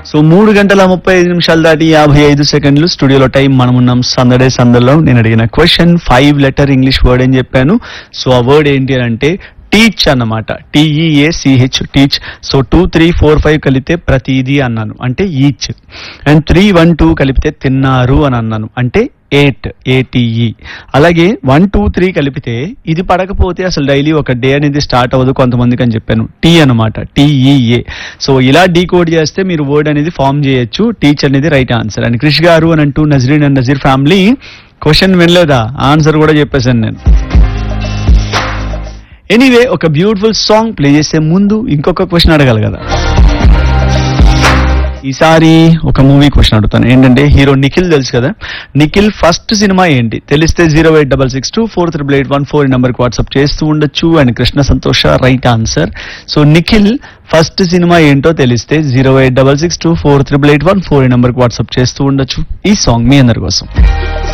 so మూడు గంటల ముప్పై ఐదు నిమిషాలు దాటి యాభై ఐదు సెకండ్లు స్టూడియోలో టైం మనం ఉన్నాం సందడే సందర్లో నేను అడిగిన question five letter English word అని చెప్పాను సో ఆ వర్డ్ ఏంటి అని అంటే టీచ్ అన్నమాట T E A C H teach so two three four five కలిపితే ప్రతిదీ అన్నాను అంటే each and three one two కలిపితే తిన్నారు అని అన్నాను అంటే ఎయిట్ ఏటీఈ అలాగే వన్ టూ త్రీ కలిపితే ఇది పడకపోతే అసలు డైలీ ఒక డే అనేది స్టార్ట్ అవ్వదు కొంతమందికి అని చెప్పాను టీ అనమాట టీఈఏ సో ఇలా డీకోడ్ చేస్తే మీరు వర్డ్ అనేది ఫామ్ చేయొచ్చు టీచ్ అనేది రైట్ ఆన్సర్ అండ్ క్రిష్ గారు అని అంటూ Nazreen and Nazeer family question వినలేదా ఆన్సర్ కూడా చెప్పేశాను నేను ఎనీవే ఒక బ్యూటిఫుల్ సాంగ్ ప్లే చేసే ముందు ఇంకొక క్వశ్చన్ అడగాలి కదా ఈసారి ఒక మూవీ క్వశ్చన్ అడుగుతాను ఏంటంటే హీరో నిఖిల్ తెలుసు కదా నిఖిల్ ఫస్ట్ సినిమా ఏంటి తెలిస్తే zero eight double six two four triple eight one four నెంబర్కి వాట్సాప్ చేస్తూ ఉండొచ్చు and Krishna Santosha right answer so Nikhil first cinema ఏంటో తెలిస్తే zero eight double six two four triple eight one four నెంబర్కి వాట్సాప్ చేస్తూ ఉండొచ్చు ఈ సాంగ్ మీ అందరి కోసం